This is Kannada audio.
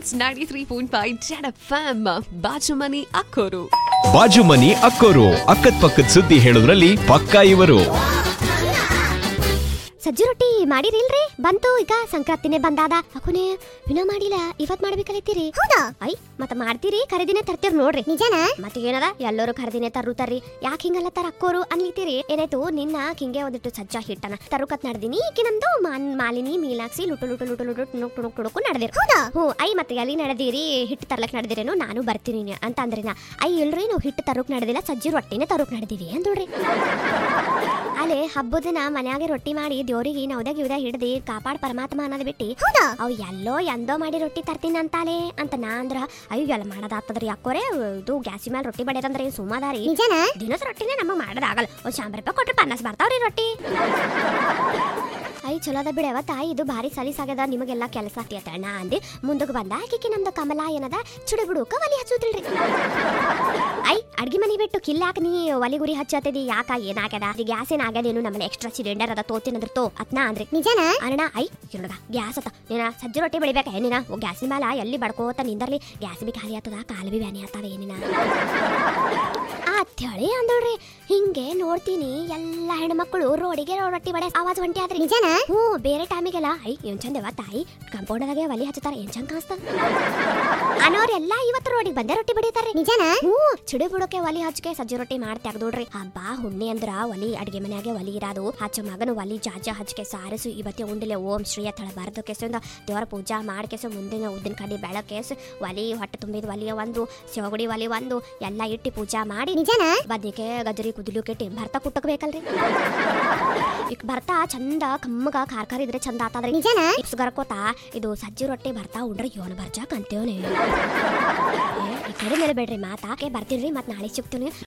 it's ninety three point five Z F ಬಾಜು ಮನಿ ಅಕ್ಕೋರು ಬಾಜು ಮನಿ ಅಕ್ಕೋರು ಅಕ್ಕದ್ ಪಕ್ಕದ ಸುದ್ದಿ ಹೇಳೋದ್ರಲ್ಲಿ ಪಕ್ಕಾ ಇವರು ಸಜ್ಜಿ ರೊಟ್ಟಿ ಮಾಡಿರಿಲ್ರಿ ಬಂತು ಈಗ ಸಂಕ್ರಾಂತಿನೇ ಬಂದಾದ ಅಕುನೆ ವಿನ ಮಾಡಿಲ್ಲ ಇವತ್ ಮಾಡ್ಬೇಕಲ್ಲತ್ತೀರಿ ಹೌದಾ ಐ ಮತ್ತ ಮಾಡ್ತೀರಿ ಖರೀದಿನೇ ತರ್ತೀರಿ ನೋಡ್ರಿ ನಿಜನ ಮತ್ತೆ ಏನದ ಎಲ್ಲರೂ ಖರೀದಿನೇ ತರುತ್ತಾರ್ರಿ ಯಾಕೆ ಹಿಂಗಲ್ಲ ತರ ಅಕ್ಕೋರು ಅನ್ಲಿತೀರಿ ಏನಾಯ್ತು ನಿನ್ನ ಹಿಂಗೆ ಒಂದಿಟ್ಟು ಸಜ್ಜ ಹಿಟ್ಟನ ತರುಕತ್ ನಡ್ದಿನಿ ಈಕಿ ನಮ್ದು ಮಾನ್ ಮಾಲಿನಿ ಮೀನಾಕ್ಷಿ ಲುಟು ಲುಟು ಲುಟು ಲುಟು ಟುಣುಕ್ ಟುಣುಕ್ ಟುಣುಕು ನಡೆದಿರಿ ಹೌದಾ ಹ್ಞೂ ಐ ಮತ್ತೆ ಎಲ್ಲಿ ನಡೆದಿರಿ ಹಿಟ್ಟು ತರ್ಲಕ್ ನಡೆದಿರೇನು ನಾನು ಬರ್ತೀನಿ ಅಂತ ಅಂದ್ರಿನ ಐ ಇಲ್ರಿ ನಾವು ಹಿಟ್ಟು ತರೋಕ್ ನಡೆದಿಲ್ಲ ಸಜ್ಜಿ ರೊಟ್ಟಿನೇ ತರೋಕ್ ನಡೆದಿವಿ ಅಂದ್ರಿ ಅಲ್ಲೇ ಹಬ್ಬದ ದಿನ ಮನ್ಯಾಗೆ ರೊಟ್ಟಿ ಮಾಡಿ ದೇವ್ರಿಗೆ ನವ್ದಾಗ ಇವ್ದಾಗ ಹಿಡ್ದಿ ಕಾಪಾಡ್ ಪರಮಾತ್ಮ ಅನ್ನೋದ್ ಬಿಟ್ಟಿ ಹೌದಾ ಅವ್ ಎಲ್ಲೋ ಎಂದೋ ಮಾಡಿ ರೊಟ್ಟಿ ತರ್ತೀನಿ ಅಂತಾಲೆ ಅಂತ ನಾ ಅಂದ್ರ ಅಯ್ಯೋ ಎಲ್ಲ ಮಾಡೋದಾಗ್ತದ್ರಿ ಯಾಕೋರೆ ಇದು ಗ್ಯಾಸಿ ಮೇಲೆ ರೊಟ್ಟಿ ಬಡಿಯೋದಂದ್ರೆ ಏನ್ ಸುಮ್ಮದಾರಿ ದಿನದ ರೊಟ್ಟಿನೇ ನಮಗ್ ಮಾಡೋದಾಗಲ್ಲ ಒಂದ್ ಶಾಂಬರ್ ರೂಪಾಯಿ ಕೊಟ್ರೆ ಪನ್ನಾಸ್ ಬರ್ತಾವ್ರಿ ರೊಟ್ಟಿ ಐ ಚಲೋ ಅದ ಬಿಡವ ತಾಯಿ ಇದು ಭಾರಿ ಸಲೀಸಾಗ್ಯದ ನಿಮಗೆಲ್ಲ ಕೆಲಸ ಆಗ್ತಿಯತ್ತ ನಾ ಅಂದಿ ಮುಂದಕ್ಕೆ ಬಂದ ಆಕಿಗೆ ನಮ್ದು ಕಮಲ ಏನದ ಚುಡಿ ಬಿಡುಕ ಒಲಿ ಹಚ್ಚುದಿಲ್ರಿ ಐ ಅಡ್ಗೆ ಮನಿ ಬಿಟ್ಟು ಕಿಲ್ಲಾಕ ನೀ ಒಲಿ ಗುರಿ ಹಚ್ಚತದಿ ಯಾಕ ಏನಾಗ್ಯದ ಅದು ಗ್ಯಾಸ್ ಏನ್ ಆಗ್ಯದೇನು ನಮ್ಮನೆ ಎಕ್ಸ್ಟ್ರಾ ಸಿಲಿಂಡರ್ ಅದ ತೋತಿನದ್ರ ತೋ ಅತ್ನಾ ಅಂದ್ರಿ ನಿಜನ ಅಣ್ಣ ಐ ಇರುಗ ಗ್ಯಾಸ್ ಅತ್ತ ನೀನ ಸಜ್ಜಿ ರೊಟ್ಟಿ ಬೆಳಿಬೇಕ ಏನಿನ ಗ್ಯಾಸಿನ ಮೇಲೆ ಎಲ್ಲಿ ಬಡ್ಕೋತ ನಿಂದರ್ಲಿ ಗ್ಯಾಸ್ ಬಿ ಖಾಲಿ ಆತದ ಕಾಲು ಬಿ ಬ್ಯಾನಿ ಆತದ ಏನಿನ ಅತ್ತೇಳಿ ಅಂದೋಡ್ರಿ ಹಿಂಗೆ ನೋಡ್ತೀನಿ ಎಲ್ಲ ಹೆಣ್ಮಕ್ಳು ರೋಡಿಗೆ ರೊಟ್ಟಿ ಬಡೆ ಆವಾಜ್ ಹೊಂಟಿ ಆದ್ರಿ ನಿಜನ ಹ್ಞೂ ಬೇರೆ ಟೈಮಿಗೆಲ್ಲ ಐ ಏನ್ ಚಂದವ ತಾಯಿ ಕಂಪೌಂಡದಾಗೆ ಒಲಿ ಹಚ್ಚತಾರ ಏನ್ ಚಂದ ಕಾಣಿಸ್ತದ ಅನ್ನೋರೆಲ್ಲ ಇವತ್ತು ರೋಡಿಗೆ ಬಂದೆ ರೊಟ್ಟಿ ಬಡಿತಾರ್ರಿ ನಿಜನ ಹ್ಞೂ ಚಿಡಿ ಬಿಡೋಕೆ ಒಲಿ ಹಚ್ಚಕೆ ಸಜ್ಜಿ ರೊಟ್ಟಿ ಮಾಡಿ ತೆಗ್ದೋಡ್ರಿ ಹಬ್ಬ ಹುಣ್ಣಿ ಅಂದ್ರ ಒಲಿ ಅಡಿಗೆ ಮನ್ಯಾಗೆ ಒಲಿ ಇರಾದು ಹಚ್ಚ ಮಗನ ಒಲಿ ಜಾಜ ಹಚ್ಚಕೆ ಸಾರಸು ಇವತ್ತೇ ಉಂಡಿಲೆ ಓಂ ಶ್ರೀ ತಳ ಬಾರದು ಕೆಸಂದ ದೇವರ ಪೂಜಾ ಮಾಡ್ಕೆಸ ಮುಂದಿನ ಉದ್ದಿನ ಕಡ್ಡಿ ಬೆಳಕೆಸ್ ಒಲಿ ಹೊಟ್ಟೆ ತುಂಬಿದ ಒಲಿಯ ಒಂದು ಶಿವಗುಡಿ ಒಲಿ ಒಂದು ಎಲ್ಲ ಇಟ್ಟು ಪೂಜಾ ಮಾಡಿ ನಿಜನ ಬದ್ನಿಕೆ ಗಜರಿ ಕುದಿಲುಕೆ ಭರ್ತ ಕುಟ್ಟಕ್ ಬೇಕಲ್ರಿ ಈಗ ಭರ್ತ ಚಂದ ಕಮ್ಮಗ ಖಾರ ಖಾರ ಇದ್ರೆ ಚಂದ ಆತಾದ್ರಿ ನಿಜನ ಇಪ್ಸ್ ಗರ್ಕೋತ ಇದು ಸಜ್ಜಿ ರೊಟ್ಟಿ ಭರ್ತಾ ಉಂಡ್ರೆ ಯೋನ ಬರ್ಜಾಕ್ ಅಂತೇವನೇ ಈ ಕಡೆ ಮೇಲೆ ಬೇಡ್ರಿ ಮಾತಾಕೆ ಬರ್ತೀನ್ರಿ ಮತ್ ನಾಳೆ ಸಿಗ್ತೀನಿ